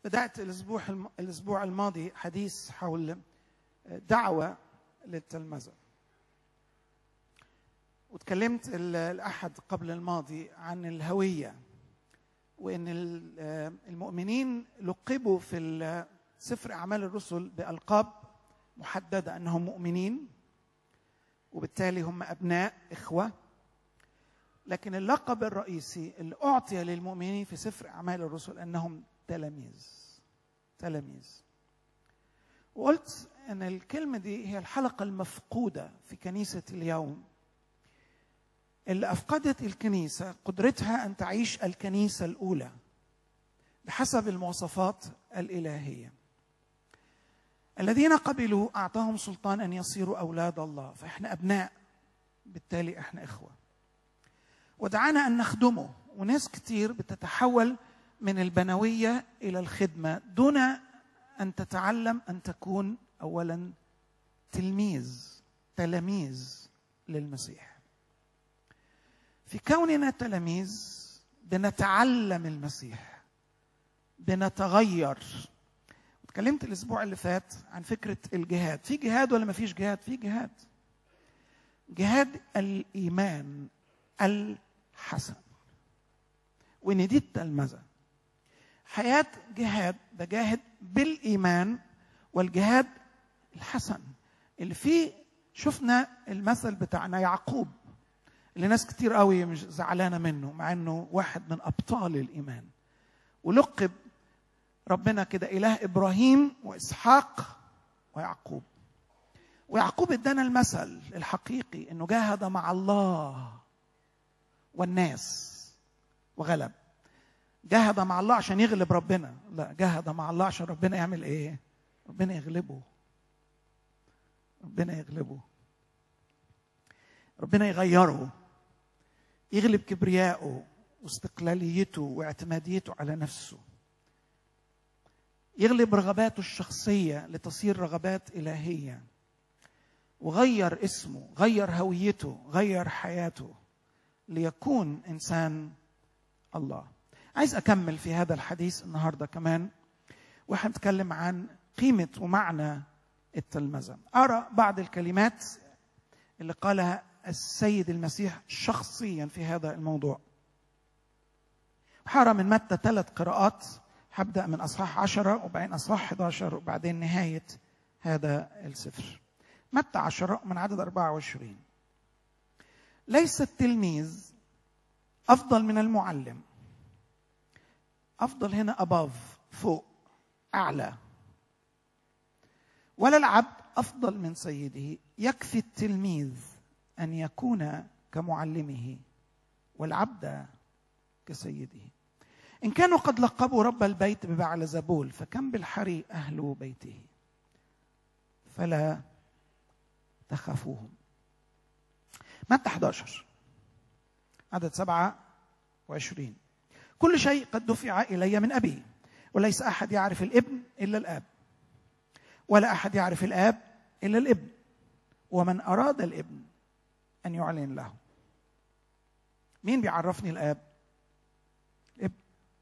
بدأت الأسبوع الأسبوع الماضي حديث حول دعوة للتلمذة وتكلمت الأحد قبل الماضي عن الهوية وإن المؤمنين لقبوا في سفر أعمال الرسل بألقاب محددة أنهم مؤمنين وبالتالي هم أبناء إخوة لكن اللقب الرئيسي اللي أعطي للمؤمنين في سفر أعمال الرسل أنهم تلاميذ تلاميذ وقلت ان الكلمه دي هي الحلقه المفقوده في كنيسه اليوم اللي افقدت الكنيسه قدرتها ان تعيش الكنيسه الاولى بحسب المواصفات الالهيه الذين قبلوا اعطاهم سلطان ان يصيروا اولاد الله فاحنا ابناء بالتالي احنا اخوه ودعانا ان نخدمه وناس كتير بتتحول من البنويه الى الخدمه دون ان تتعلم ان تكون اولا تلميذ تلاميذ للمسيح في كوننا تلاميذ بنتعلم المسيح بنتغير اتكلمت الاسبوع اللي فات عن فكره الجهاد في جهاد ولا ما فيش جهاد في جهاد جهاد الايمان الحسن وان دي التلمذه حياه جهاد بجاهد بالايمان والجهاد الحسن اللي فيه شفنا المثل بتاعنا يعقوب اللي ناس كتير قوي مش زعلانه منه مع انه واحد من ابطال الايمان ولقب ربنا كده اله ابراهيم واسحاق ويعقوب ويعقوب ادانا المثل الحقيقي انه جاهد مع الله والناس وغلب جاهد مع الله عشان يغلب ربنا لا جاهد مع الله عشان ربنا يعمل ايه ربنا يغلبه ربنا يغلبه ربنا يغيره يغلب كبريائه واستقلاليته واعتماديته على نفسه يغلب رغباته الشخصيه لتصير رغبات الهيه وغير اسمه غير هويته غير حياته ليكون انسان الله عايز اكمل في هذا الحديث النهارده كمان وهنتكلم عن قيمه ومعنى التلمذه ارى بعض الكلمات اللي قالها السيد المسيح شخصيا في هذا الموضوع حارة من متى ثلاث قراءات هبدأ من أصحاح عشرة وبعدين أصحاح 11 وبعدين نهاية هذا السفر متى عشرة من عدد 24 ليس التلميذ أفضل من المعلم أفضل هنا above فوق أعلى ولا العبد أفضل من سيده يكفي التلميذ أن يكون كمعلمه والعبد كسيده إن كانوا قد لقبوا رب البيت ببعل زبول فكم بالحري أهل بيته فلا تخافوهم متى 11 عدد 27 كل شيء قد دفع إلي من أبي وليس أحد يعرف الابن إلا الآب ولا أحد يعرف الآب إلا الابن ومن أراد الابن أن يعلن له مين بيعرفني الآب الابن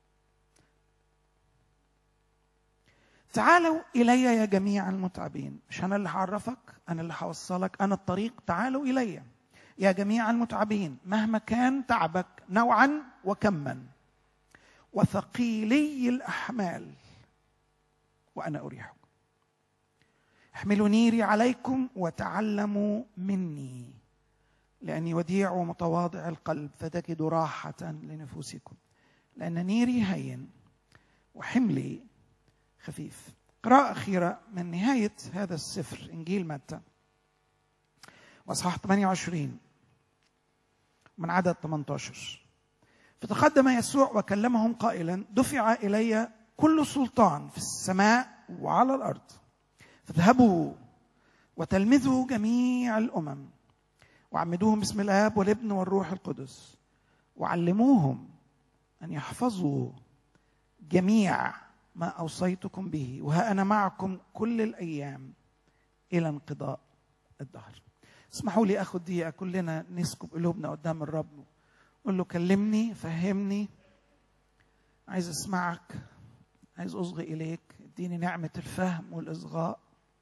تعالوا إلي يا جميع المتعبين مش أنا اللي هعرفك أنا اللي هوصلك أنا الطريق تعالوا إلي يا جميع المتعبين مهما كان تعبك نوعا وكما وثقيلي الأحمال وأنا أريحكم احملوا نيري عليكم وتعلموا مني لأني وديع ومتواضع القلب فتجدوا راحة لنفوسكم لأن نيري هين وحملي خفيف قراءة أخيرة من نهاية هذا السفر إنجيل متى وأصحاح 28 من عدد 18 فتقدم يسوع وكلمهم قائلا دفع إلي كل سلطان في السماء وعلى الأرض فاذهبوا وتلمذوا جميع الأمم وعمدوهم باسم الآب والابن والروح القدس وعلموهم أن يحفظوا جميع ما أوصيتكم به وها أنا معكم كل الأيام إلى انقضاء الدهر اسمحوا لي أخذ دقيقة كلنا نسكب قلوبنا قدام الرب قول له كلمني فهمني عايز أسمعك عايز اصغي اليك اديني نعمه الفهم والاصغاء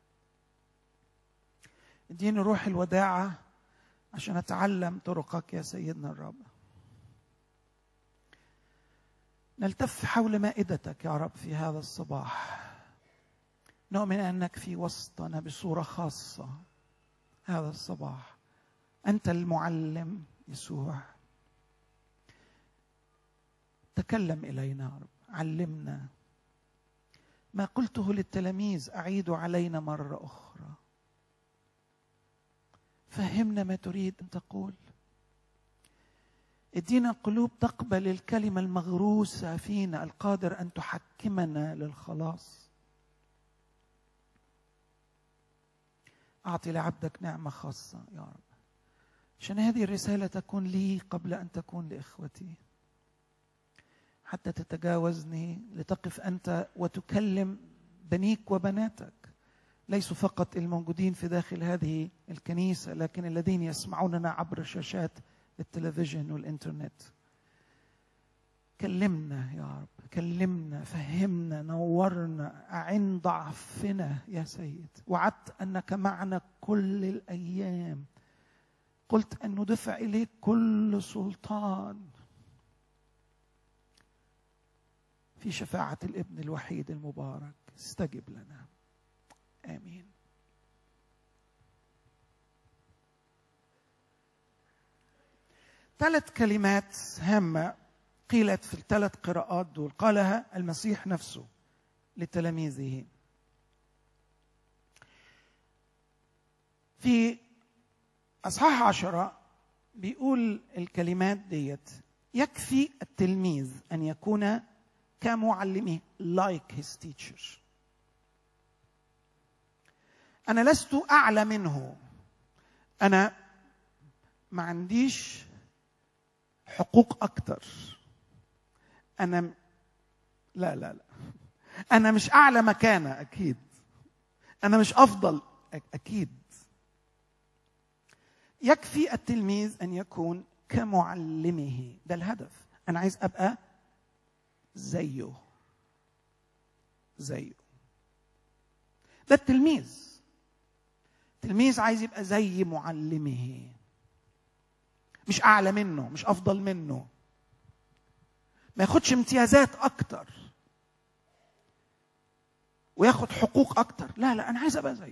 اديني روح الوداعه عشان اتعلم طرقك يا سيدنا الرب نلتف حول مائدتك يا رب في هذا الصباح نؤمن انك في وسطنا بصوره خاصه هذا الصباح انت المعلم يسوع تكلم الينا يا رب علمنا ما قلته للتلاميذ اعيد علينا مره اخرى فهمنا ما تريد ان تقول ادينا قلوب تقبل الكلمه المغروسه فينا القادر ان تحكمنا للخلاص اعطي لعبدك نعمه خاصه يا رب عشان هذه الرساله تكون لي قبل ان تكون لاخوتي حتى تتجاوزني لتقف انت وتكلم بنيك وبناتك ليسوا فقط الموجودين في داخل هذه الكنيسه لكن الذين يسمعوننا عبر شاشات التلفزيون والانترنت كلمنا يا رب كلمنا فهمنا نورنا أعن ضعفنا يا سيد وعدت أنك معنا كل الأيام قلت أن ندفع إليك كل سلطان في شفاعة الابن الوحيد المبارك استجب لنا آمين ثلاث كلمات هامة قيلت في الثلاث قراءات دول قالها المسيح نفسه لتلاميذه في أصحاح عشرة بيقول الكلمات ديت يكفي التلميذ أن يكون كمعلمه like his teacher أنا لست أعلى منه أنا ما عنديش حقوق أكتر أنا لا لا لا أنا مش أعلى مكانة أكيد أنا مش أفضل أكيد يكفي التلميذ أن يكون كمعلمه ده الهدف أنا عايز أبقى زيه زيه ده التلميذ التلميذ عايز يبقى زي معلمه مش اعلى منه مش افضل منه ما ياخدش امتيازات اكتر وياخد حقوق اكتر لا لا انا عايز ابقى زيه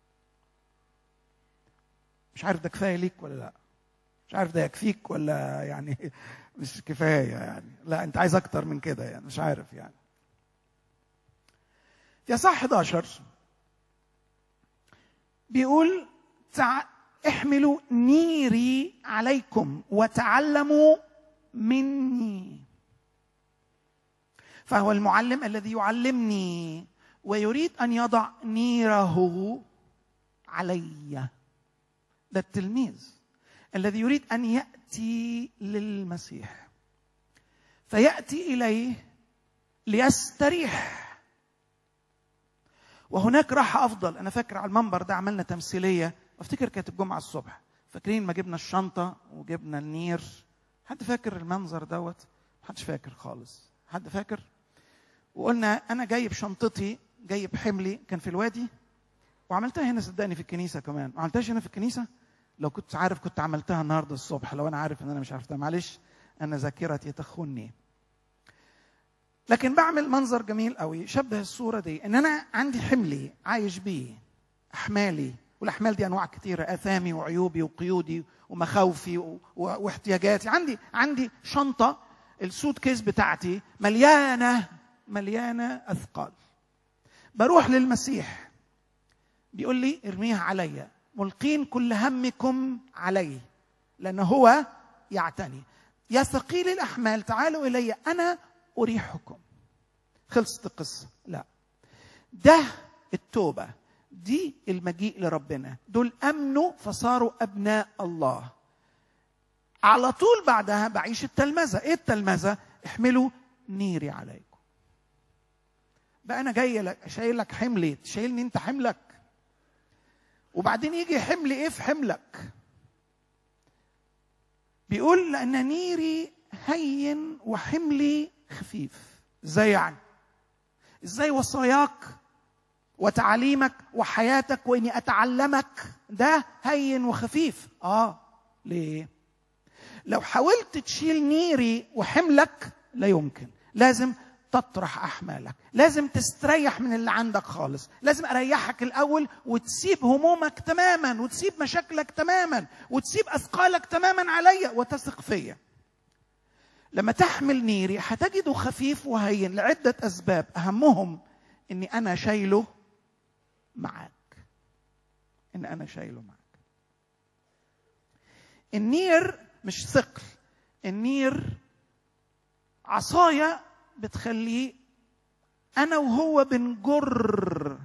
مش عارف ده كفايه ليك ولا لا مش عارف ده يكفيك ولا يعني مش كفايه يعني لا انت عايز اكتر من كده يعني مش عارف يعني في صح 11 بيقول تع... احملوا نيري عليكم وتعلموا مني فهو المعلم الذي يعلمني ويريد ان يضع نيره علي ده التلميذ الذي يريد ان ياتي للمسيح فياتي اليه ليستريح وهناك راحه افضل انا فاكر على المنبر ده عملنا تمثيليه افتكر كانت الجمعه الصبح فاكرين ما جبنا الشنطه وجبنا النير حد فاكر المنظر دوت محدش فاكر خالص حد فاكر وقلنا انا جايب شنطتي جايب حملي كان في الوادي وعملتها هنا صدقني في الكنيسه كمان ما عملتهاش هنا في الكنيسه لو كنت عارف كنت عملتها النهارده الصبح لو انا عارف ان انا مش عرفتها معلش انا ذاكرتي تخني لكن بعمل منظر جميل قوي شبه الصوره دي ان انا عندي حملي عايش بيه احمالي والاحمال دي انواع كثيره اثامي وعيوبي وقيودي ومخاوفي و... و... واحتياجاتي عندي عندي شنطه السوت كيس بتاعتي مليانه مليانه اثقال بروح للمسيح بيقول لي ارميها عليا ملقين كل همكم علي لأنه هو يعتني يا ثقيل الأحمال تعالوا إلي أنا أريحكم خلصت القصة لا ده التوبة دي المجيء لربنا دول أمنوا فصاروا أبناء الله على طول بعدها بعيش التلمذة إيه التلمذة احملوا نيري عليكم بقى أنا جاي لك شايل لك حملي تشيلني أنت حملك وبعدين يجي حمل ايه في حملك بيقول لان نيري هين وحملي خفيف ازاي يعني ازاي وصاياك وتعاليمك وحياتك واني اتعلمك ده هين وخفيف اه ليه لو حاولت تشيل نيري وحملك لا يمكن لازم تطرح احمالك لازم تستريح من اللي عندك خالص لازم اريحك الاول وتسيب همومك تماما وتسيب مشاكلك تماما وتسيب اثقالك تماما عليا وتثق فيا لما تحمل نيري هتجده خفيف وهين لعده اسباب اهمهم اني انا شايله معاك ان انا شايله معاك النير مش ثقل النير عصايه بتخليه انا وهو بنجر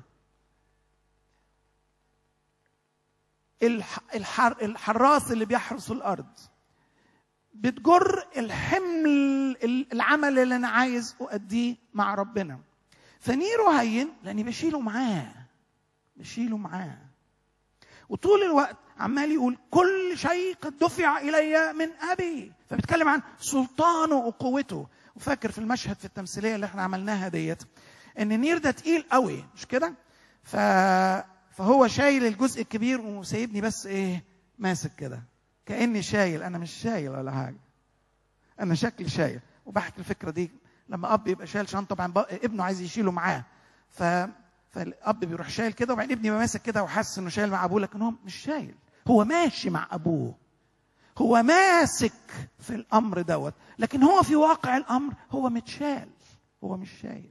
الحر الحراس اللي بيحرس الارض بتجر الحمل العمل اللي انا عايز اؤديه مع ربنا فنيره هين لاني بشيله معاه بشيله معاه وطول الوقت عمال يقول كل شيء قد دفع الي من ابي فبيتكلم عن سلطانه وقوته وفاكر في المشهد في التمثيليه اللي احنا عملناها ديت ان النير ده تقيل قوي مش كده ف... فهو شايل الجزء الكبير وسايبني بس ايه ماسك كده كاني شايل انا مش شايل ولا حاجه انا شكلي شايل وبحكي الفكره دي لما اب يبقى شايل شنطه طبعا ابنه عايز يشيله معاه ف فالاب بيروح شايل كده وبعدين ابني ماسك كده وحاسس انه شايل مع ابوه لكن هو مش شايل هو ماشي مع ابوه هو ماسك في الامر دوت لكن هو في واقع الامر هو متشال هو مش شايل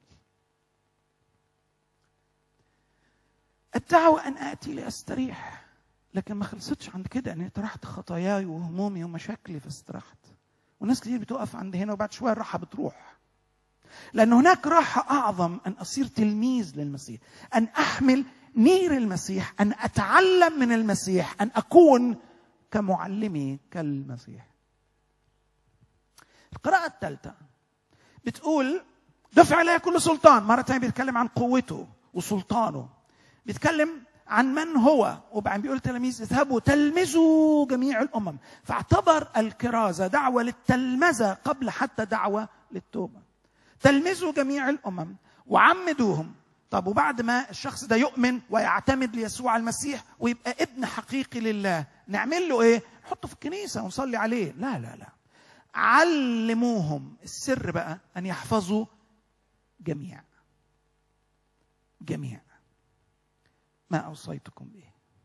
الدعوة أن آتي لأستريح لكن ما خلصتش عند كده أني طرحت خطاياي وهمومي ومشاكلي فاسترحت وناس كتير بتقف عند هنا وبعد شوية الراحة بتروح لأن هناك راحة أعظم أن أصير تلميذ للمسيح أن أحمل نير المسيح أن أتعلم من المسيح أن أكون كمعلمي كالمسيح القراءة الثالثة بتقول دفع عليها كل سلطان مرة ثانية بيتكلم عن قوته وسلطانه بيتكلم عن من هو وبعدين بيقول التلاميذ اذهبوا تلمذوا جميع الامم فاعتبر الكرازه دعوه للتلمذه قبل حتى دعوه للتوبه تلمذوا جميع الامم وعمدوهم طب وبعد ما الشخص ده يؤمن ويعتمد ليسوع المسيح ويبقى ابن حقيقي لله نعمل له ايه نحطه في الكنيسه ونصلي عليه لا لا لا علموهم السر بقى ان يحفظوا جميع جميع ما اوصيتكم به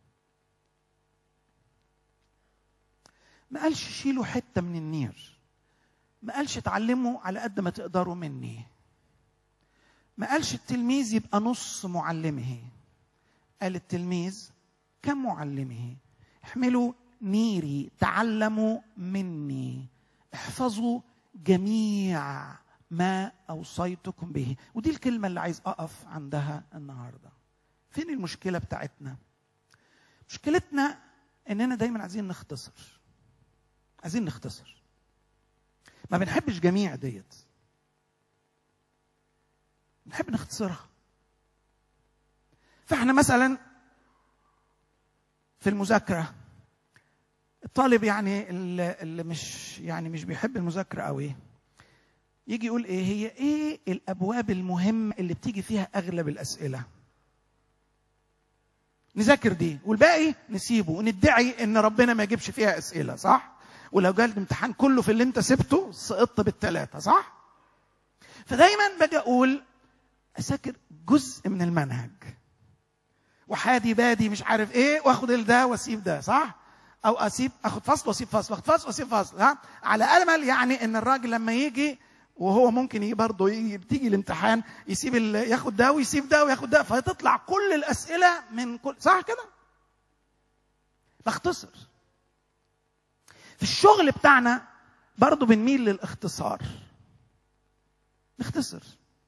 ما قالش شيلوا حته من النير ما قالش اتعلموا على قد ما تقدروا مني ما قالش التلميذ يبقى نص معلمه قال التلميذ كمعلمه احملوا نيري تعلموا مني احفظوا جميع ما اوصيتكم به ودي الكلمه اللي عايز اقف عندها النهارده فين المشكله بتاعتنا مشكلتنا اننا دايما عايزين نختصر عايزين نختصر ما بنحبش جميع ديت نحب نختصرها فاحنا مثلا في المذاكره الطالب يعني اللي مش يعني مش بيحب المذاكره قوي يجي يقول ايه هي ايه الابواب المهمه اللي بتيجي فيها اغلب الاسئله نذاكر دي والباقي نسيبه وندعي ان ربنا ما يجيبش فيها اسئله صح ولو جال الامتحان كله في اللي انت سبته سقطت بالثلاثه صح فدايما باجي اقول اذاكر جزء من المنهج وحادي بادي مش عارف ايه واخد ده واسيب ده صح او اسيب اخد فصل واسيب فصل واخد فصل واسيب فصل ها على امل يعني ان الراجل لما يجي وهو ممكن يجي برضه يجي بتيجي الامتحان يسيب ال... ياخد ده ويسيب ده وياخد ده فتطلع كل الاسئله من كل صح كده؟ بختصر في الشغل بتاعنا برضه بنميل للاختصار نختصر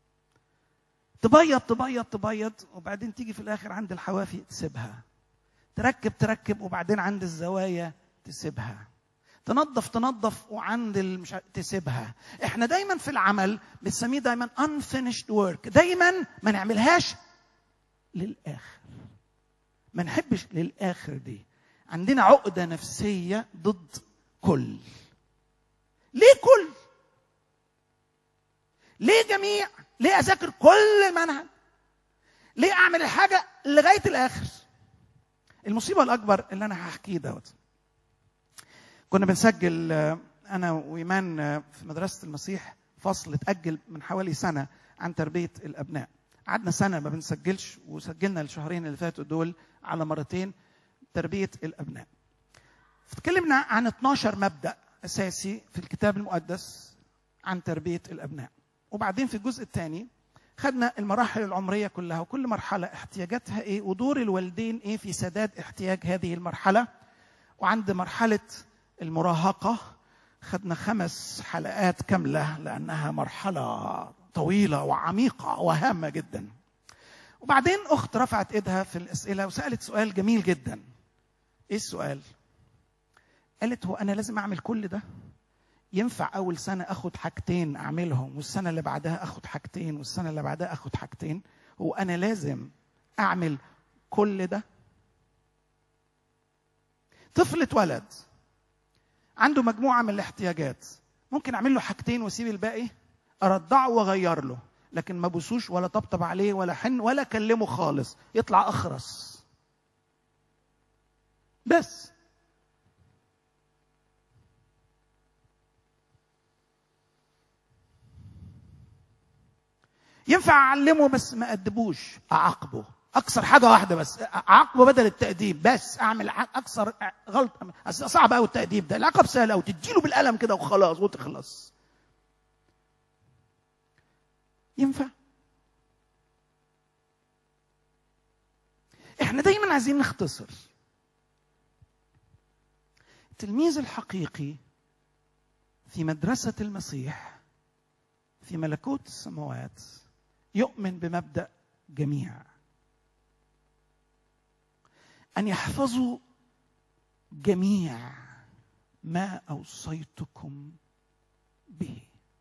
تبيض تبيض تبيض وبعدين تيجي في الاخر عند الحوافي تسيبها تركب تركب وبعدين عند الزوايا تسيبها تنظف تنظف وعند المش... تسيبها احنا دايما في العمل بنسميه دايما unfinished work دايما ما نعملهاش للاخر ما نحبش للاخر دي عندنا عقده نفسيه ضد كل ليه كل ليه جميع ليه اذاكر كل المنهج ليه اعمل الحاجه لغايه الاخر المصيبه الاكبر اللي انا هحكيه دوت كنا بنسجل آه، انا وايمان آه، في مدرسه المسيح فصل اتاجل من حوالي سنه عن تربيه الابناء قعدنا سنه ما بنسجلش وسجلنا الشهرين اللي فاتوا دول على مرتين تربيه الابناء فتكلمنا عن 12 مبدا اساسي في الكتاب المقدس عن تربيه الابناء وبعدين في الجزء الثاني خدنا المراحل العمريه كلها وكل مرحله احتياجاتها ايه ودور الوالدين ايه في سداد احتياج هذه المرحله وعند مرحله المراهقه خدنا خمس حلقات كامله لانها مرحله طويله وعميقه وهامه جدا وبعدين اخت رفعت ايدها في الاسئله وسالت سؤال جميل جدا ايه السؤال قالت هو انا لازم اعمل كل ده ينفع اول سنه اخد حاجتين اعملهم والسنه اللي بعدها اخد حاجتين والسنه اللي بعدها اخد حاجتين هو انا لازم اعمل كل ده طفل اتولد عنده مجموعه من الاحتياجات ممكن اعمل له حاجتين واسيب الباقي ارضعه واغير له لكن ما بوسوش ولا طبطب عليه ولا حن ولا كلمه خالص يطلع اخرس بس ينفع اعلمه بس ما ادبوش اعاقبه اكثر حاجه واحده بس اعاقبه بدل التاديب بس اعمل اكثر غلط صعب قوي التاديب ده العقاب سهل قوي تديله بالقلم كده وخلاص وتخلص ينفع احنا دايما عايزين نختصر التلميذ الحقيقي في مدرسه المسيح في ملكوت السماوات يؤمن بمبدا جميع ان يحفظوا جميع ما اوصيتكم به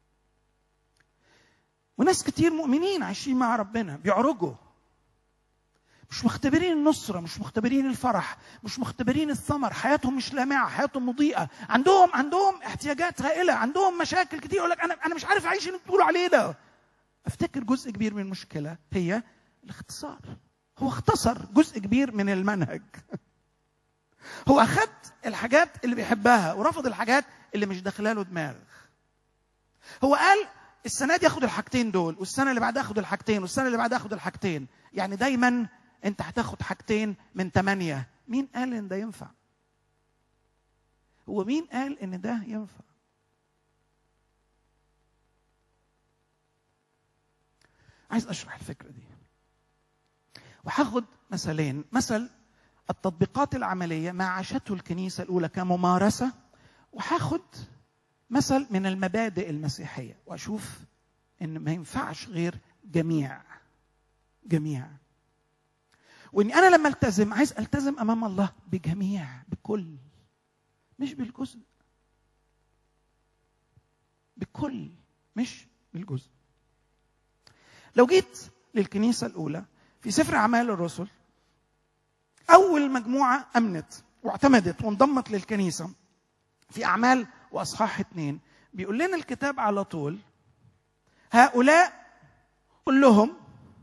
وناس كتير مؤمنين عايشين مع ربنا بيعرجوا مش مختبرين النصرة مش مختبرين الفرح مش مختبرين الثمر حياتهم مش لامعة حياتهم مضيئة عندهم عندهم احتياجات هائلة عندهم مشاكل كتير يقول لك أنا أنا مش عارف أعيش اللي بتقولوا عليه ده افتكر جزء كبير من المشكله هي الاختصار هو اختصر جزء كبير من المنهج هو اخذ الحاجات اللي بيحبها ورفض الحاجات اللي مش داخله له دماغ هو قال السنه دي اخد الحاجتين دول والسنه اللي بعدها اخد الحاجتين والسنه اللي بعدها اخد الحاجتين يعني دايما انت هتاخد حاجتين من ثمانيه مين قال ان ده ينفع هو مين قال ان ده ينفع عايز اشرح الفكره دي وهاخد مثلين مثل التطبيقات العمليه ما عاشته الكنيسه الاولى كممارسه وهاخد مثل من المبادئ المسيحيه واشوف ان ما ينفعش غير جميع جميع واني انا لما التزم عايز التزم امام الله بجميع بكل مش بالجزء بكل مش بالجزء لو جيت للكنيسة الأولى في سفر أعمال الرسل أول مجموعة أمنت واعتمدت وانضمت للكنيسة في أعمال وأصحاح اثنين بيقول لنا الكتاب على طول هؤلاء كلهم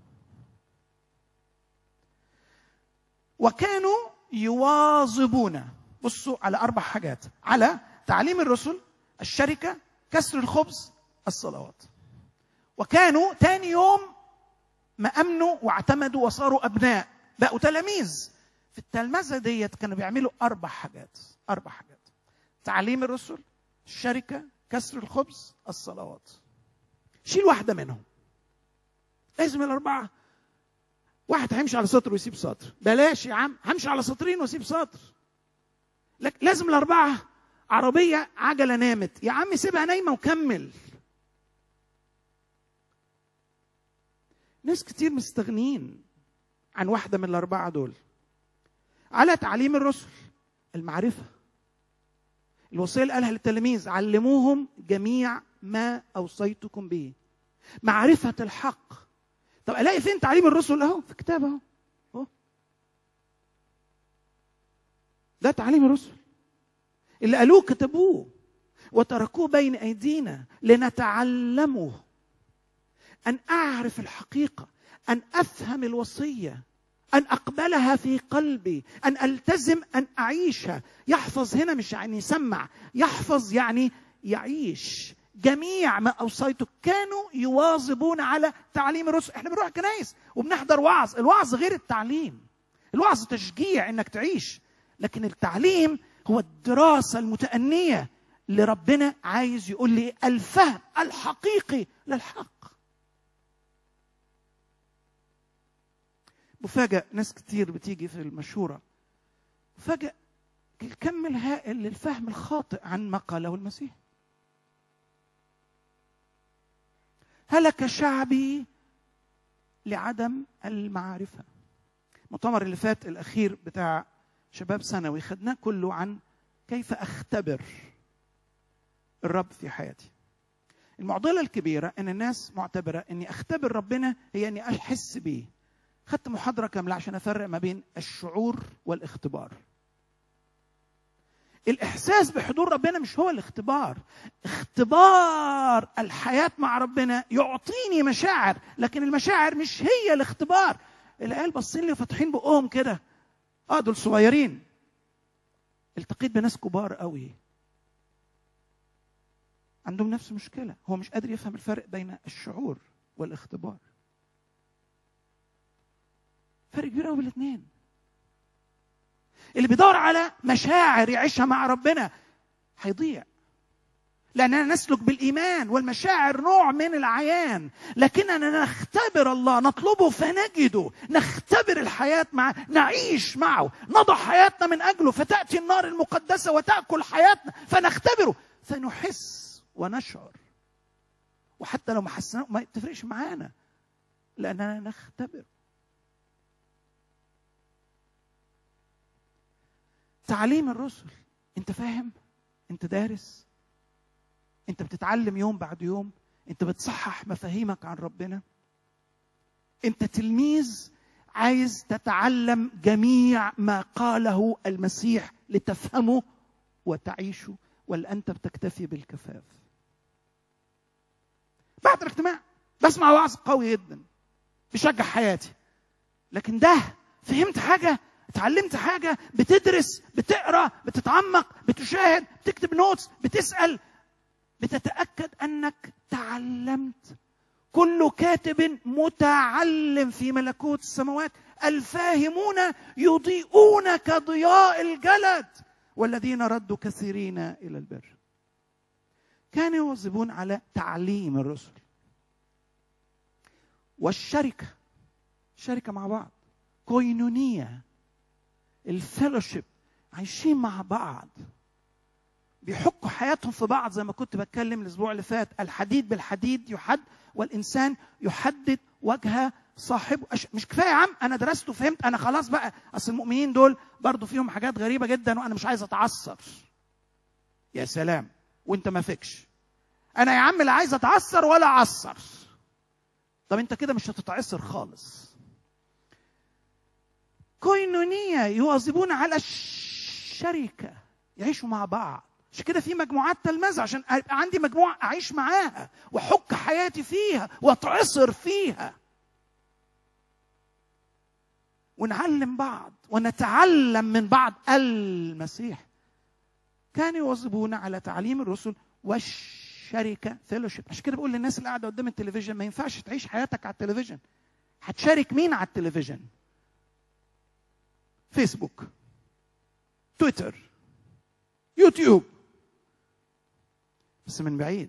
وكانوا يواظبون بصوا على أربع حاجات على تعليم الرسل الشركة كسر الخبز الصلوات وكانوا تاني يوم ما امنوا واعتمدوا وصاروا ابناء بقوا تلاميذ في التلمذه ديت كانوا بيعملوا اربع حاجات اربع حاجات تعليم الرسل الشركه كسر الخبز الصلوات شيل واحده منهم لازم الاربعه واحد هيمشي على سطر ويسيب سطر بلاش يا عم همشي على سطرين واسيب سطر لك لازم الاربعه عربيه عجله نامت يا عم سيبها نايمه وكمل ناس كتير مستغنين عن واحدة من الأربعة دول على تعليم الرسل المعرفة الوصية اللي قالها للتلاميذ علموهم جميع ما أوصيتكم به معرفة الحق طب ألاقي فين تعليم الرسل أهو في كتاب أهو أهو ده تعليم الرسل اللي قالوه كتبوه وتركوه بين أيدينا لنتعلمه ان اعرف الحقيقه ان افهم الوصيه ان اقبلها في قلبي ان التزم ان اعيشها يحفظ هنا مش يعني يسمع يحفظ يعني يعيش جميع ما اوصيته كانوا يواظبون على تعليم الرسل احنا بنروح كنايس وبنحضر وعظ الوعظ غير التعليم الوعظ تشجيع انك تعيش لكن التعليم هو الدراسه المتانيه اللي ربنا عايز يقول لي الفهم الحقيقي للحق مفاجأ ناس كتير بتيجي في المشورة مفاجأ الكم الهائل للفهم الخاطئ عن ما قاله المسيح هلك شعبي لعدم المعرفة المؤتمر اللي فات الأخير بتاع شباب ثانوي خدناه كله عن كيف أختبر الرب في حياتي المعضلة الكبيرة أن الناس معتبرة أني أختبر ربنا هي أني أحس بيه خدت محاضرة كاملة عشان أفرق ما بين الشعور والاختبار الإحساس بحضور ربنا مش هو الاختبار اختبار الحياة مع ربنا يعطيني مشاعر لكن المشاعر مش هي الاختبار العيال باصين لي وفاتحين بقهم كده اه دول صغيرين التقيت بناس كبار قوي عندهم نفس المشكلة هو مش قادر يفهم الفرق بين الشعور والاختبار فرق كبير قوي بين الاثنين اللي بيدور على مشاعر يعيشها مع ربنا هيضيع لأننا نسلك بالإيمان والمشاعر نوع من العيان لكننا نختبر الله نطلبه فنجده نختبر الحياة معه نعيش معه نضع حياتنا من أجله فتأتي النار المقدسة وتأكل حياتنا فنختبره فنحس ونشعر وحتى لو ما حسنا ما تفرقش معانا لأننا نختبر تعليم الرسل انت فاهم انت دارس انت بتتعلم يوم بعد يوم انت بتصحح مفاهيمك عن ربنا انت تلميذ عايز تتعلم جميع ما قاله المسيح لتفهمه وتعيشه ولا انت بتكتفي بالكفاف بعد الاجتماع بسمع وعظ قوي جدا بيشجع حياتي لكن ده فهمت حاجه اتعلمت حاجه بتدرس بتقرا بتتعمق بتشاهد بتكتب نوتس بتسال بتتاكد انك تعلمت كل كاتب متعلم في ملكوت السماوات الفاهمون يضيئون كضياء الجلد والذين ردوا كثيرين الى البر كانوا يواظبون على تعليم الرسل والشركه شركه مع بعض كوينونيه الفيلوشيب عايشين مع بعض بيحكوا حياتهم في بعض زي ما كنت بتكلم الاسبوع اللي فات الحديد بالحديد يحد والانسان يحدد وجه صاحبه أش... مش كفايه يا عم انا درست وفهمت انا خلاص بقى اصل المؤمنين دول برضو فيهم حاجات غريبه جدا وانا مش عايز اتعثر يا سلام وانت ما فيكش انا يا عم لا عايز اتعثر ولا اعثر طب انت كده مش هتتعثر خالص كوينونية يواظبون على الشركة يعيشوا مع بعض عشان كده في مجموعات تلمذة عشان يبقى عندي مجموعة أعيش معاها وأحك حياتي فيها وأتعصر فيها ونعلم بعض ونتعلم من بعض المسيح كانوا يواظبون على تعليم الرسل والشركة فيلوشيب عشان كده بقول للناس اللي قاعدة قدام التلفزيون ما ينفعش تعيش حياتك على التلفزيون هتشارك مين على التلفزيون فيسبوك تويتر يوتيوب بس من بعيد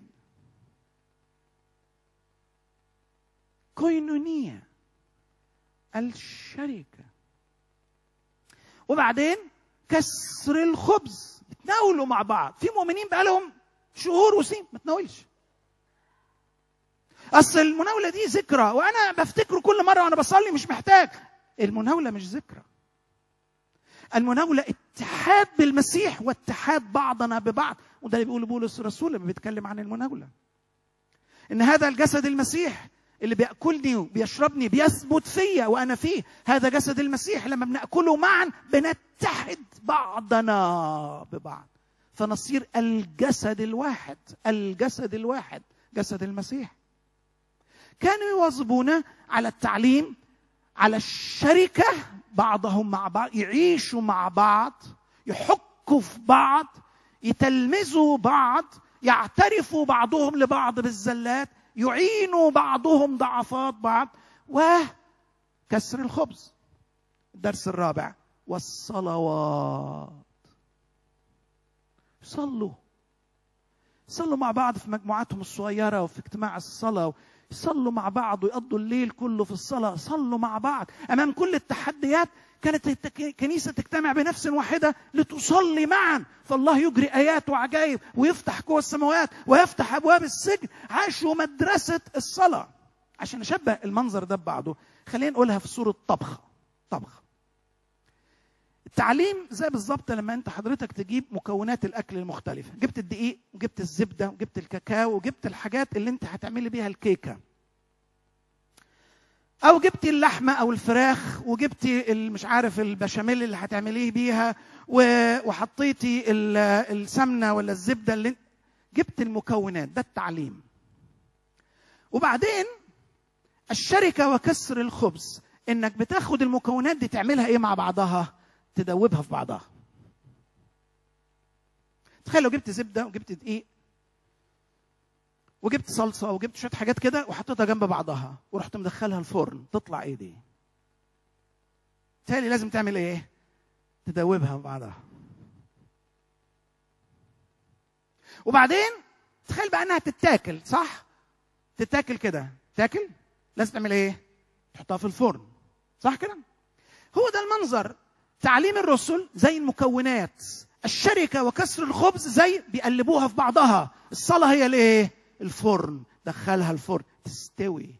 كوينونية الشركة وبعدين كسر الخبز يتناولوا مع بعض في مؤمنين بقالهم شهور وسنين ما تناولش اصل المناوله دي ذكرى وانا بفتكره كل مره وانا بصلي مش محتاج المناوله مش ذكرى المناولة اتحاد بالمسيح واتحاد بعضنا ببعض وده اللي بيقول بولس الرسول لما بيتكلم عن المناولة إن هذا الجسد المسيح اللي بيأكلني وبيشربني بيثبت فيا وأنا فيه هذا جسد المسيح لما بنأكله معا بنتحد بعضنا ببعض فنصير الجسد الواحد الجسد الواحد جسد المسيح كانوا يواظبون على التعليم على الشركة بعضهم مع بعض يعيشوا مع بعض يحكوا في بعض يتلمذوا بعض يعترفوا بعضهم لبعض بالزلات يعينوا بعضهم ضعفات بعض وكسر الخبز الدرس الرابع والصلوات صلوا صلوا مع بعض في مجموعاتهم الصغيرة وفي اجتماع الصلاة يصلوا مع بعض ويقضوا الليل كله في الصلاة صلوا مع بعض أمام كل التحديات كانت الكنيسة تجتمع بنفس واحدة لتصلي معا فالله يجري آيات وعجائب ويفتح قوى السماوات ويفتح أبواب السجن عاشوا مدرسة الصلاة عشان نشبه المنظر ده ببعضه خلينا نقولها في صورة طبخة طبخة التعليم زي بالظبط لما انت حضرتك تجيب مكونات الاكل المختلفه جبت الدقيق وجبت الزبده وجبت الكاكاو وجبت الحاجات اللي انت هتعملي بيها الكيكه او جبتي اللحمه او الفراخ وجبتي مش عارف البشاميل اللي هتعمليه بيها وحطيتي السمنه ولا الزبده اللي جبت المكونات ده التعليم وبعدين الشركه وكسر الخبز انك بتاخد المكونات دي تعملها ايه مع بعضها تدوبها في بعضها تخيل لو جبت زبده وجبت دقيق وجبت صلصه وجبت شويه حاجات كده وحطيتها جنب بعضها ورحت مدخلها الفرن تطلع ايه دي تالي لازم تعمل ايه تدوبها في بعضها وبعدين تخيل بقى انها تتاكل صح تتاكل كده تاكل لازم تعمل ايه تحطها في الفرن صح كده هو ده المنظر تعليم الرسل زي المكونات الشركة وكسر الخبز زي بيقلبوها في بعضها الصلاة هي الايه الفرن دخلها الفرن تستوي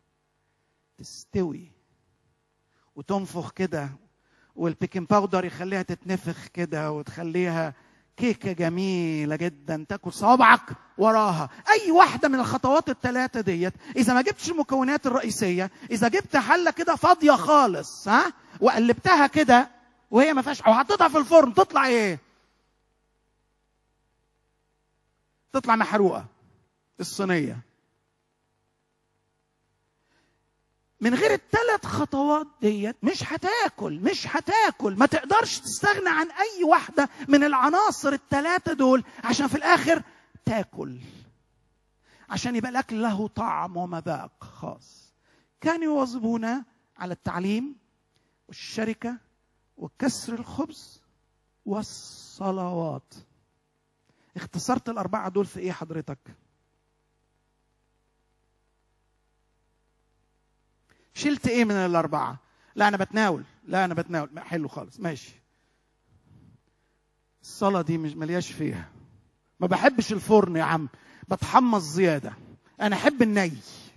تستوي وتنفخ كده والبيكنج باودر يخليها تتنفخ كده وتخليها كيكة جميلة جدا تاكل صوابعك وراها أي واحدة من الخطوات الثلاثة ديت إذا ما جبتش المكونات الرئيسية إذا جبت حلة كده فاضية خالص ها وقلبتها كده وهي ما فيهاش او حطيتها في الفرن تطلع ايه تطلع محروقه الصينيه من غير الثلاث خطوات ديت مش هتاكل مش هتاكل ما تقدرش تستغنى عن اي واحده من العناصر الثلاثه دول عشان في الاخر تاكل عشان يبقى الاكل له طعم ومذاق خاص كانوا يواظبون على التعليم والشركه وكسر الخبز والصلوات اختصرت الأربعة دول في إيه حضرتك؟ شلت إيه من الأربعة؟ لا أنا بتناول لا أنا بتناول حلو خالص ماشي الصلاة دي مش ملياش فيها ما بحبش الفرن يا عم بتحمص زيادة أنا أحب الني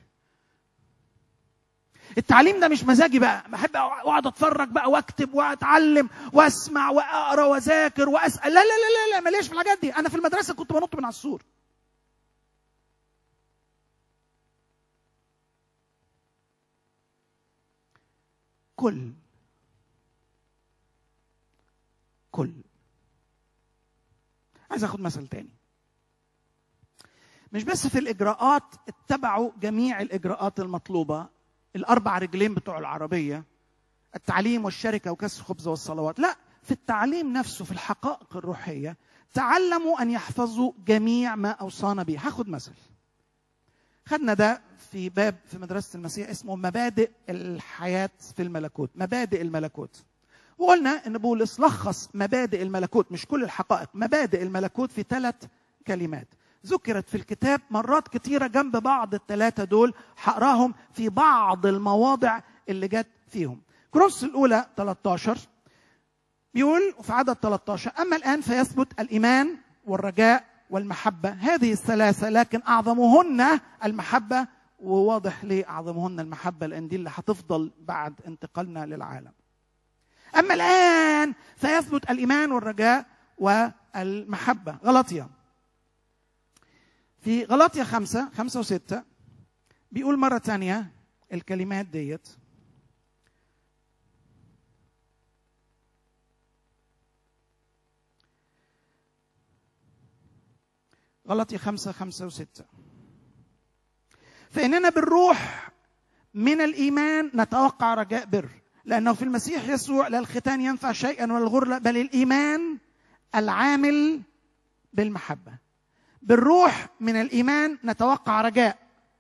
التعليم ده مش مزاجي بقى بحب اقعد اتفرج بقى واكتب واتعلم واسمع واقرا واذاكر واسال لا لا لا لا, لا ماليش في الحاجات دي انا في المدرسه كنت بنط من على السور كل كل عايز اخد مثل تاني مش بس في الاجراءات اتبعوا جميع الاجراءات المطلوبه الاربع رجلين بتوع العربيه التعليم والشركه وكسر الخبز والصلوات لا في التعليم نفسه في الحقائق الروحيه تعلموا ان يحفظوا جميع ما اوصانا به هاخد مثل خدنا ده في باب في مدرسه المسيح اسمه مبادئ الحياه في الملكوت مبادئ الملكوت وقلنا ان بولس لخص مبادئ الملكوت مش كل الحقائق مبادئ الملكوت في ثلاث كلمات ذكرت في الكتاب مرات كتيرة جنب بعض الثلاثة دول هقراهم في بعض المواضع اللي جت فيهم كروس الأولى 13 بيقول في عدد 13 أما الآن فيثبت الإيمان والرجاء والمحبة هذه الثلاثة لكن أعظمهن المحبة وواضح ليه أعظمهن المحبة لأن دي اللي هتفضل بعد انتقالنا للعالم أما الآن فيثبت الإيمان والرجاء والمحبة غلطية في غلطية خمسة خمسة وستة بيقول مرة تانية الكلمات ديت غلطية خمسة خمسة وستة فإننا بالروح من الإيمان نتوقع رجاء بر لأنه في المسيح يسوع لا الختان ينفع شيئا ولا الغرلة بل الإيمان العامل بالمحبة بالروح من الإيمان نتوقع رجاء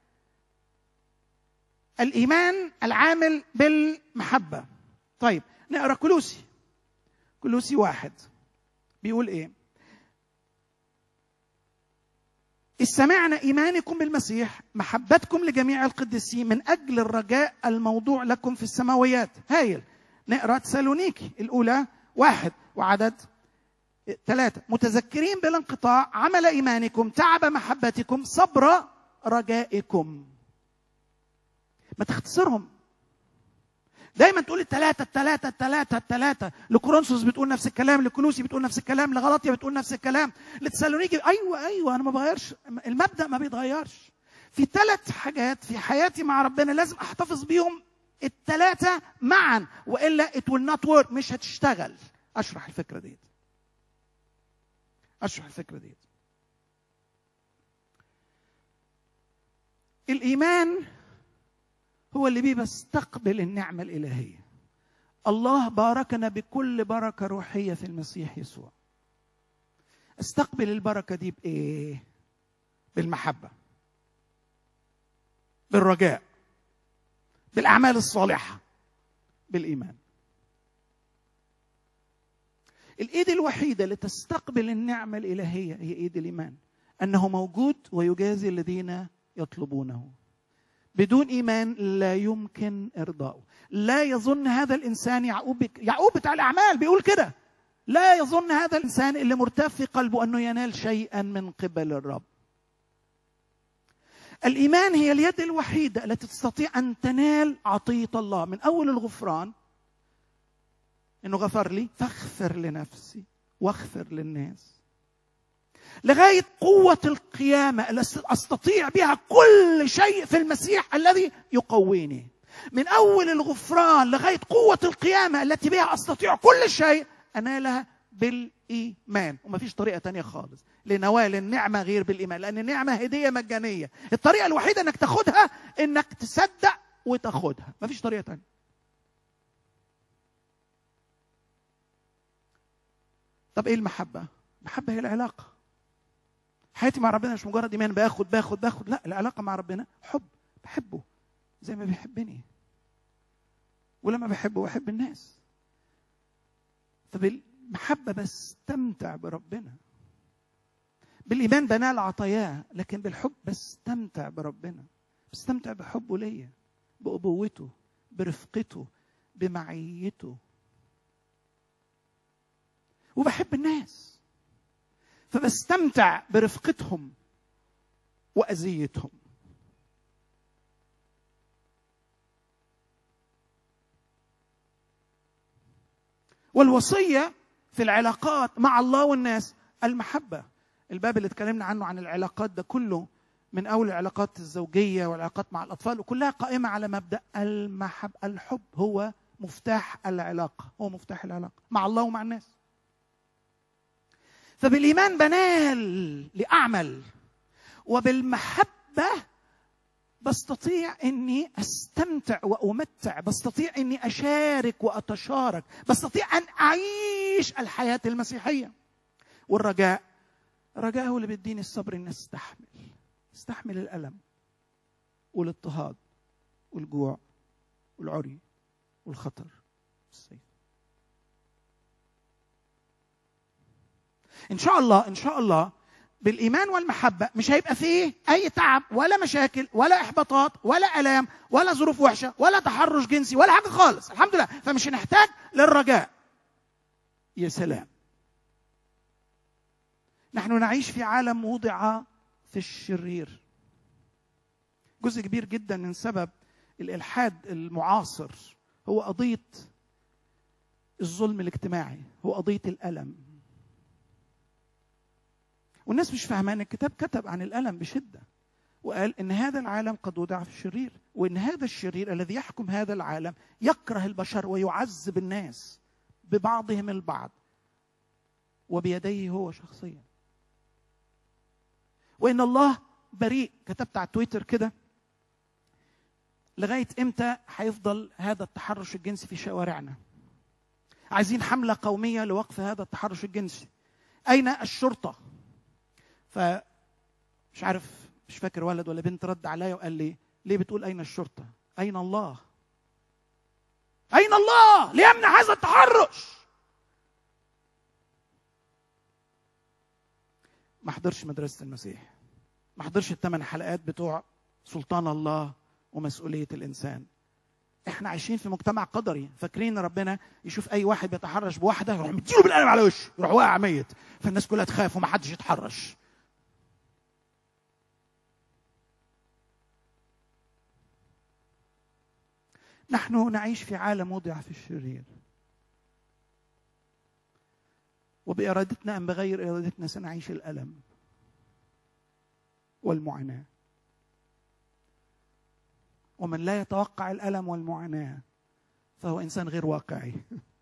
الإيمان العامل بالمحبة طيب نقرأ كلوسي كلوسي واحد بيقول إيه إذ سمعنا إيمانكم بالمسيح محبتكم لجميع القديسين من أجل الرجاء الموضوع لكم في السماويات هايل نقرأ تسالونيكي الأولى واحد وعدد ثلاثة متذكرين بلا انقطاع عمل إيمانكم تعب محبتكم صبر رجائكم ما تختصرهم دايما تقول الثلاثة الثلاثة الثلاثة الثلاثة لكورنثوس بتقول نفس الكلام لكلوسي بتقول نفس الكلام لغلطيا بتقول نفس الكلام لتسالونيكي ايوه ايوه انا ما بغيرش المبدأ ما بيتغيرش في ثلاث حاجات في حياتي مع ربنا لازم احتفظ بيهم الثلاثة معا والا it will not work مش هتشتغل اشرح الفكرة دي اشرح الفكرة دي الايمان هو اللي بيه بستقبل النعمة الإلهية الله باركنا بكل بركة روحية في المسيح يسوع استقبل البركة دي بإيه؟ بالمحبة بالرجاء بالأعمال الصالحة بالإيمان الإيد الوحيدة اللي تستقبل النعمة الإلهية هي إيد الإيمان أنه موجود ويجازي الذين يطلبونه بدون ايمان لا يمكن ارضائه لا يظن هذا الانسان يعقوب يعقوب بتاع الاعمال بيقول كده لا يظن هذا الانسان اللي مرتاب في قلبه انه ينال شيئا من قبل الرب الايمان هي اليد الوحيده التي تستطيع ان تنال عطيه الله من اول الغفران انه غفر لي فاغفر لنفسي واغفر للناس لغايه قوه القيامه التي استطيع بها كل شيء في المسيح الذي يقويني من اول الغفران لغايه قوه القيامه التي بها استطيع كل شيء انالها بالايمان ومفيش طريقه تانية خالص لنوال النعمه غير بالايمان لان النعمه هديه مجانيه الطريقه الوحيده انك تاخدها انك تصدق وتاخدها مفيش طريقه تانية طب ايه المحبه المحبه هي العلاقه حياتي مع ربنا مش مجرد ايمان باخد باخد باخد لا العلاقه مع ربنا حب بحبه زي ما بيحبني ولما بحبه بحب الناس فبالمحبه بستمتع بربنا بالايمان بنال عطاياه لكن بالحب بستمتع بربنا بستمتع بحبه ليا بابوته برفقته بمعيته وبحب الناس فبستمتع برفقتهم واذيتهم والوصيه في العلاقات مع الله والناس المحبه الباب اللي اتكلمنا عنه عن العلاقات ده كله من اول العلاقات الزوجيه والعلاقات مع الاطفال وكلها قائمه على مبدا المحب الحب هو مفتاح العلاقه هو مفتاح العلاقه مع الله ومع الناس فبالايمان بنال لاعمل وبالمحبه بستطيع اني استمتع وامتع بستطيع اني اشارك واتشارك بستطيع ان اعيش الحياه المسيحيه والرجاء الرجاء هو اللي بيديني الصبر اني استحمل استحمل الالم والاضطهاد والجوع والعري والخطر والسيف ان شاء الله ان شاء الله بالايمان والمحبه مش هيبقى فيه اي تعب ولا مشاكل ولا احباطات ولا الام ولا ظروف وحشه ولا تحرش جنسي ولا حاجه خالص الحمد لله فمش هنحتاج للرجاء يا سلام نحن نعيش في عالم وضع في الشرير جزء كبير جدا من سبب الالحاد المعاصر هو قضيه الظلم الاجتماعي هو قضيه الالم والناس مش فاهمه ان الكتاب كتب عن الالم بشده وقال ان هذا العالم قد وضع في الشرير وان هذا الشرير الذي يحكم هذا العالم يكره البشر ويعذب الناس ببعضهم البعض وبيديه هو شخصيا وان الله بريء كتبت على تويتر كده لغايه امتى هيفضل هذا التحرش الجنسي في شوارعنا عايزين حمله قوميه لوقف هذا التحرش الجنسي اين الشرطه ف مش عارف مش فاكر ولد ولا بنت رد عليا وقال لي ليه بتقول اين الشرطه اين الله اين الله ليمنع هذا التحرش ما حضرش مدرسه المسيح ما حضرش الثمان حلقات بتوع سلطان الله ومسؤوليه الانسان احنا عايشين في مجتمع قدري فاكرين ربنا يشوف اي واحد بيتحرش بواحده يروح مديله بالقلم على وشه يروح واقع ميت فالناس كلها تخاف ومحدش يتحرش نحن نعيش في عالم وضع في الشرير وبإرادتنا أم بغير إرادتنا سنعيش الألم والمعاناة ومن لا يتوقع الألم والمعاناة فهو إنسان غير واقعي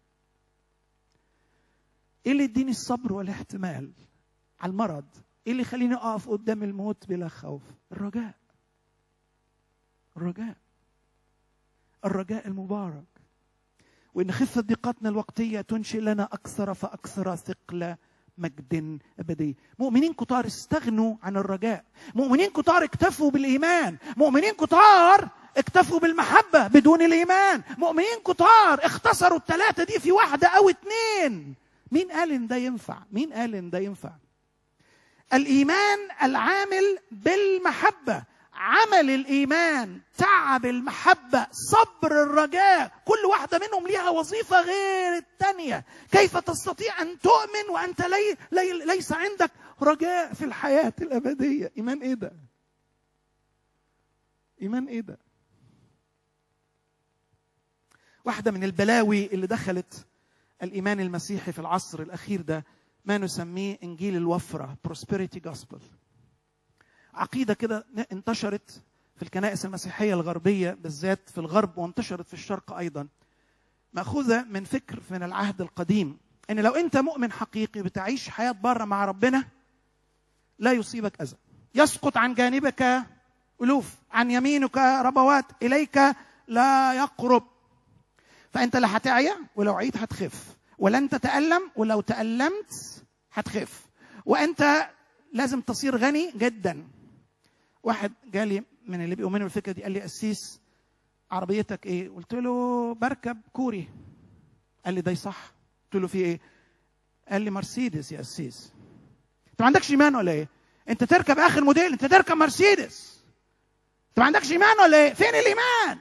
إيه اللي يديني الصبر والاحتمال على المرض إيه اللي يخليني أقف قدام الموت بلا خوف الرجاء الرجاء الرجاء المبارك وإن خفة ضيقتنا الوقتية تنشئ لنا أكثر فأكثر ثقل مجد أبدي مؤمنين كتار استغنوا عن الرجاء مؤمنين كتار اكتفوا بالإيمان مؤمنين كتار اكتفوا بالمحبة بدون الإيمان مؤمنين كتار اختصروا الثلاثة دي في واحدة أو اتنين مين قال إن ده ينفع مين قال إن ده ينفع الإيمان العامل بالمحبة عمل الايمان تعب المحبه صبر الرجاء كل واحده منهم ليها وظيفه غير الثانيه كيف تستطيع ان تؤمن وانت لي لي ليس عندك رجاء في الحياه الابديه ايمان ايه ده ايمان ايه ده واحده من البلاوي اللي دخلت الايمان المسيحي في العصر الاخير ده ما نسميه انجيل الوفره prosperity gospel عقيدة كده انتشرت في الكنائس المسيحية الغربية بالذات في الغرب وانتشرت في الشرق أيضا مأخوذة من فكر من العهد القديم إن لو أنت مؤمن حقيقي بتعيش حياة بره مع ربنا لا يصيبك أذى يسقط عن جانبك ألوف عن يمينك ربوات إليك لا يقرب فأنت لا هتعيا ولو عيت هتخف ولن تتألم ولو تألمت هتخف وأنت لازم تصير غني جدا واحد جالي من اللي بيؤمنوا بالفكره دي قال لي قسيس عربيتك ايه؟ قلت له بركب كوري قال لي ده صح قلت له في ايه؟ قال لي مرسيدس يا قسيس انت ما عندكش ايمان ولا ايه؟ انت تركب اخر موديل انت تركب مرسيدس انت ما عندكش ايمان ولا ايه؟ فين الايمان؟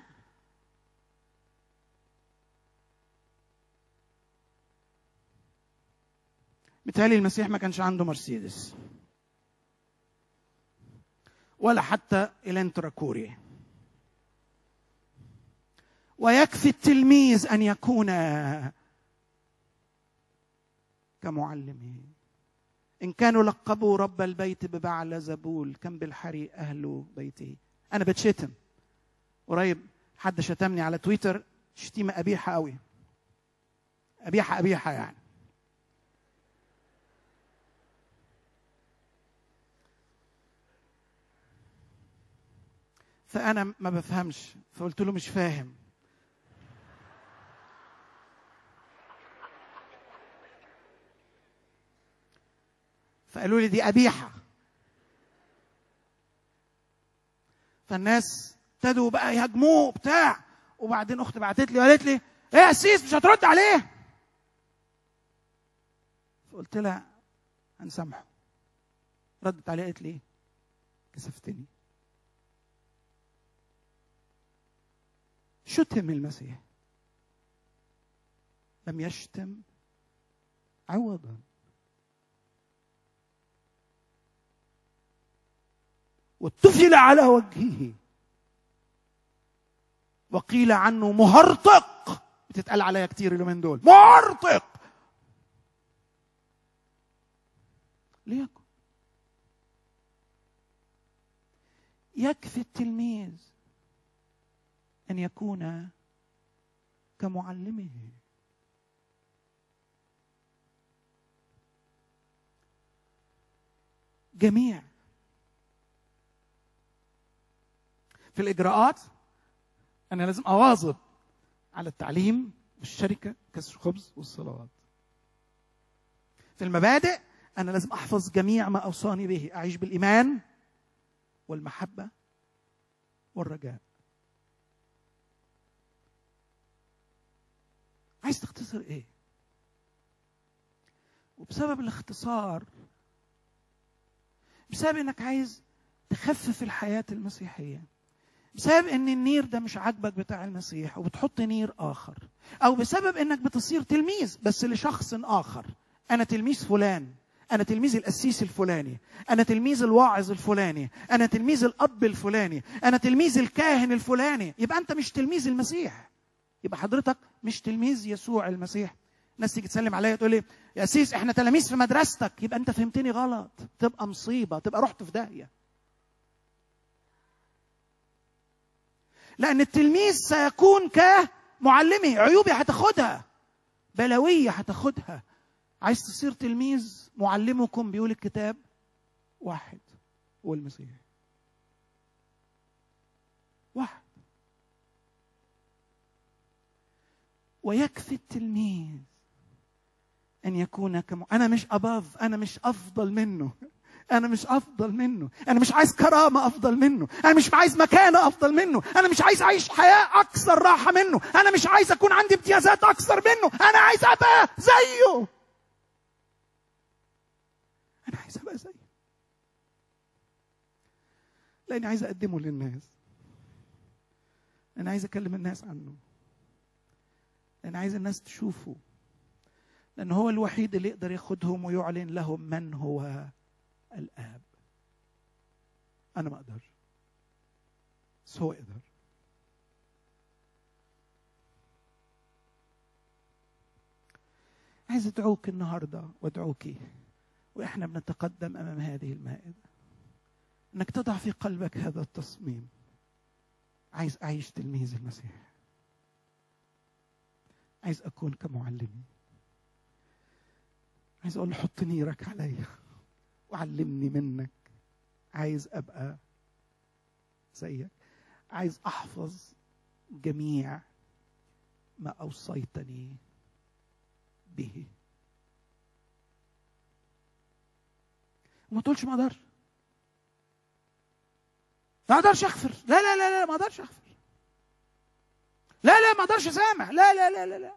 بالتالي المسيح ما كانش عنده مرسيدس ولا حتى إلنترا كوري ويكفي التلميذ أن يكون كمعلمه إن كانوا لقبوا رب البيت ببعل زبول كم بالحري أهل بيته أنا بتشتم قريب حد شتمني على تويتر شتيمة قبيحة قوي قبيحة قبيحة يعني فانا ما بفهمش فقلت له مش فاهم فقالوا لي دي قبيحه فالناس ابتدوا بقى يهاجموه بتاع وبعدين اختي بعتت لي وقالت لي ايه يا سيس مش هترد عليه فقلت لها هنسامحه ردت عليه قالت لي ايه كسفتني شتم المسيح لم يشتم عوضا واتفل على وجهه وقيل عنه مهرطق بتتقال عليها كتير اليومين دول مهرطق ليكن يكفي التلميذ ان يكون كمعلمه جميع في الاجراءات انا لازم اواظب على التعليم والشركه كسر الخبز والصلوات في المبادئ انا لازم احفظ جميع ما اوصاني به اعيش بالايمان والمحبه والرجاء عايز تختصر ايه وبسبب الاختصار بسبب انك عايز تخفف الحياه المسيحيه بسبب ان النير ده مش عاجبك بتاع المسيح وبتحط نير اخر او بسبب انك بتصير تلميذ بس لشخص اخر انا تلميذ فلان انا تلميذ القسيس الفلاني انا تلميذ الواعظ الفلاني انا تلميذ الاب الفلاني انا تلميذ الكاهن الفلاني يبقى انت مش تلميذ المسيح يبقى حضرتك مش تلميذ يسوع المسيح ناس تيجي تسلم عليا تقول لي يا سيس احنا تلاميذ في مدرستك يبقى انت فهمتني غلط تبقى مصيبه تبقى رحت في داهيه لان التلميذ سيكون كمعلمي عيوبي هتاخدها بلاويه هتاخدها عايز تصير تلميذ معلمكم بيقول الكتاب واحد هو المسيح واحد ويكفي التلميذ ان يكون كم انا مش اباف انا مش افضل منه انا مش افضل منه انا مش عايز كرامه افضل منه انا مش عايز مكانه افضل منه انا مش عايز اعيش حياه اكثر راحه منه انا مش عايز اكون عندي امتيازات اكثر منه انا عايز ابقى زيه انا عايز ابقى زيه لاني عايز اقدمه للناس انا عايز اكلم الناس عنه انا عايز الناس تشوفه لأن هو الوحيد اللي يقدر ياخدهم ويعلن لهم من هو الآب أنا ما أقدر بس هو يقدر عايز أدعوك النهاردة وأدعوكي وإحنا بنتقدم أمام هذه المائدة إنك تضع في قلبك هذا التصميم عايز أعيش تلميذ المسيح عايز أكون كمعلمي عايز اقول له حط نيرك عليا وعلمني منك عايز ابقى زيك عايز احفظ جميع ما اوصيتني به وما تقولش ما اقدرش ما اقدرش اغفر لا لا لا لا ما اقدرش اغفر لا لا ما اقدرش اسامح لا لا لا لا لا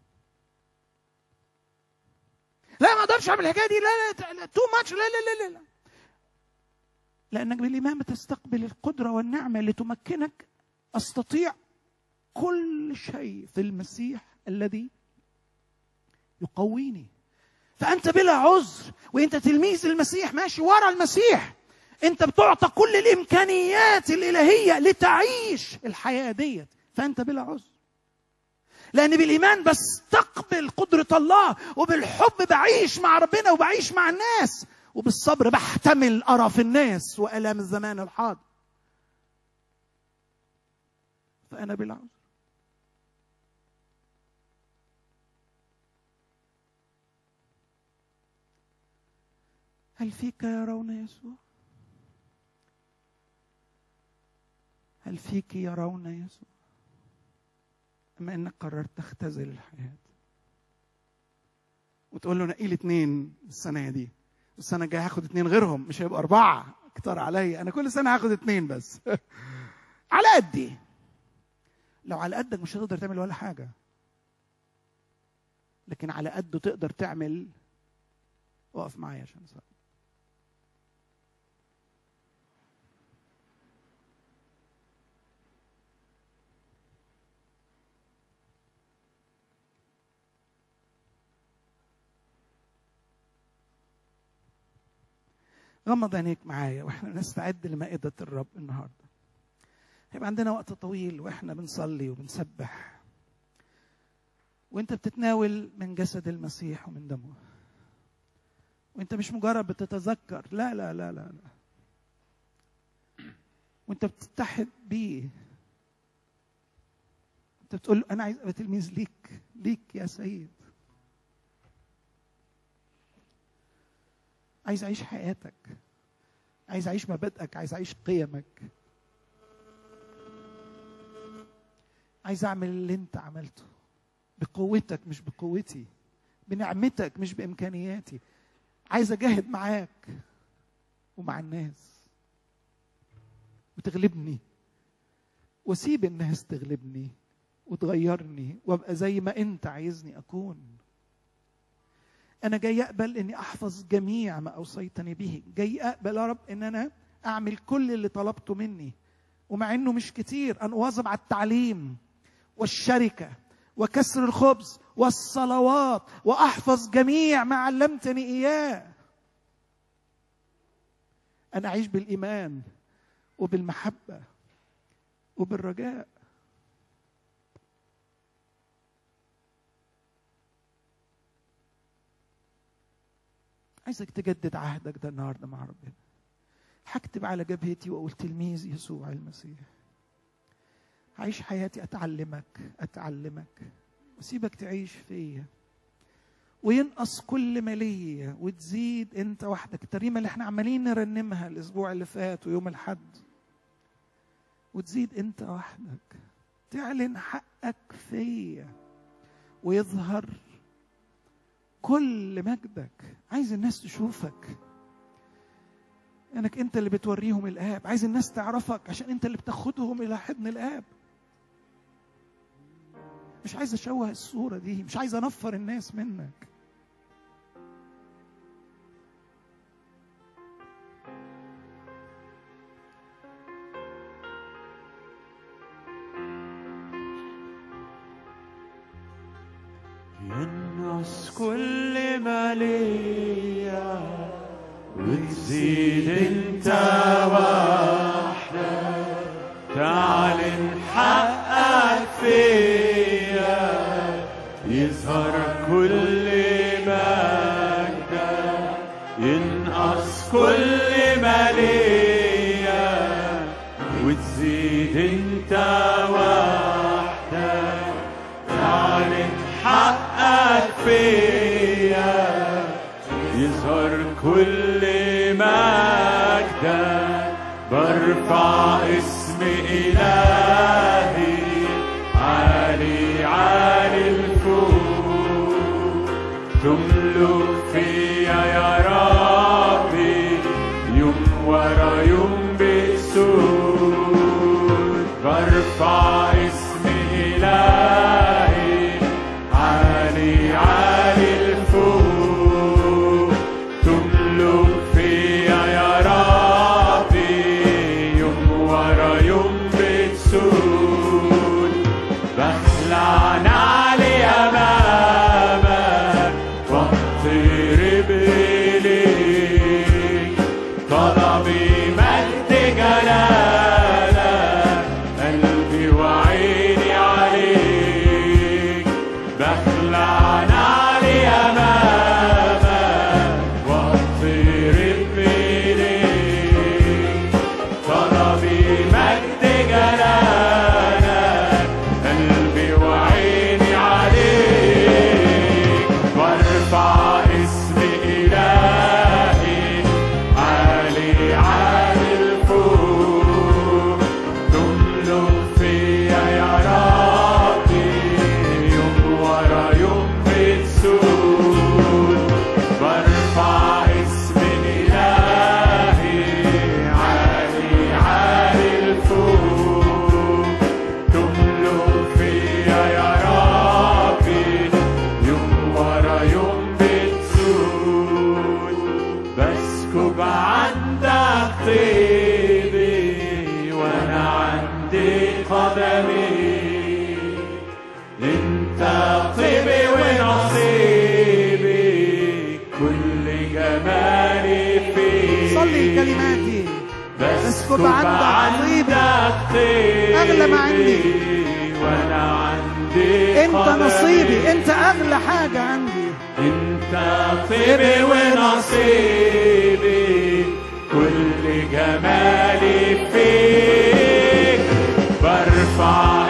لا ما اقدرش اعمل الحكايه دي لا لا تو ماتش لا لا لا لا لانك بالايمان بتستقبل القدره والنعمه اللي تمكنك استطيع كل شيء في المسيح الذي يقويني فانت بلا عذر وانت تلميذ المسيح ماشي ورا المسيح انت بتعطى كل الامكانيات الالهيه لتعيش الحياه ديت فانت بلا عذر لأن بالإيمان بستقبل قدرة الله وبالحب بعيش مع ربنا وبعيش مع الناس وبالصبر بحتمل قرف الناس وآلام الزمان الحاضر فأنا بلا عذر هل فيك يرون يسوع؟ هل فيك يرون يسوع؟ أما إنك قررت تختزل الحياة وتقول له نقي لي اتنين السنة دي السنة الجاية هاخد اتنين غيرهم مش هيبقى أربعة كتر عليا أنا كل سنة هاخد اتنين بس على قدي لو على قدك مش هتقدر تعمل ولا حاجة لكن على قده تقدر تعمل اقف معايا عشان صار. غمض عينيك معايا واحنا نستعد لمائدة الرب النهارده. هيبقى عندنا وقت طويل واحنا بنصلي وبنسبح. وانت بتتناول من جسد المسيح ومن دمه. وانت مش مجرد بتتذكر لا لا لا لا لا. وانت بتتحد بيه. انت بتقول له انا عايز ابقى تلميذ ليك ليك يا سيد. عايز اعيش حياتك عايز اعيش مبادئك عايز اعيش قيمك عايز اعمل اللي انت عملته بقوتك مش بقوتي بنعمتك مش بامكانياتي عايز اجاهد معاك ومع الناس وتغلبني واسيب الناس تغلبني وتغيرني وابقى زي ما انت عايزني اكون انا جاي اقبل اني احفظ جميع ما اوصيتني به جاي اقبل يا رب ان انا اعمل كل اللي طلبته مني ومع انه مش كتير ان اواظب على التعليم والشركه وكسر الخبز والصلوات واحفظ جميع ما علمتني اياه ان اعيش بالايمان وبالمحبه وبالرجاء عايزك تجدد عهدك ده النهارده مع ربنا هكتب على جبهتي واقول تلميذ يسوع المسيح هعيش حياتي اتعلمك اتعلمك وسيبك تعيش فيا وينقص كل ما ليا وتزيد انت وحدك التريمه اللي احنا عمالين نرنمها الاسبوع اللي فات ويوم الحد وتزيد انت وحدك تعلن حقك فيا ويظهر كل مجدك عايز الناس تشوفك انك انت اللي بتوريهم الاب عايز الناس تعرفك عشان انت اللي بتاخدهم الى حضن الاب مش عايز اشوه الصوره دي مش عايز انفر الناس منك ينقص كل ما ليا وتزيد انت وحدك تعلن حقك فيا يظهر كل مجدك ينقص كل ما ليا وتزيد انت وحدك تعلن حقك فيا يظهر كل مجدك برفع اسم إلهي عالي عالي الفوق تملك فيا يا ربي يوم ورا يوم بتسود برفع اسم إلهي عالي عالي الفوق تملك فيا يا ربي يوم ورا يوم بتسود بخلع نعلي أمامك واقترب إليك طلبي مجد جلالك قلبي وعيني عليك بخلع نعلي أمامك واقترب إليك طلبي مجد جلالك قلبي وعيني عليك وارفع اسم إلهي عالي عالي الفوق تملك فيا يا ربي يوم ورا يوم بتسود برفع اسم إلهي عالي عالي الفوق تملك فيا يا ربي يوم ورا يوم بتسود بسكب عندك طيبي وانا عندي قدمي انت طيبي ونصيبي كل جمالي فيك صلي الكلمات دي بسكب عندك عندك طيبي أغلى ما عندي. وانا عندي انت قدمي. نصيبي انت اغلى حاجه عندي انت طيبي ونصيبي كل جمالي فيك برفع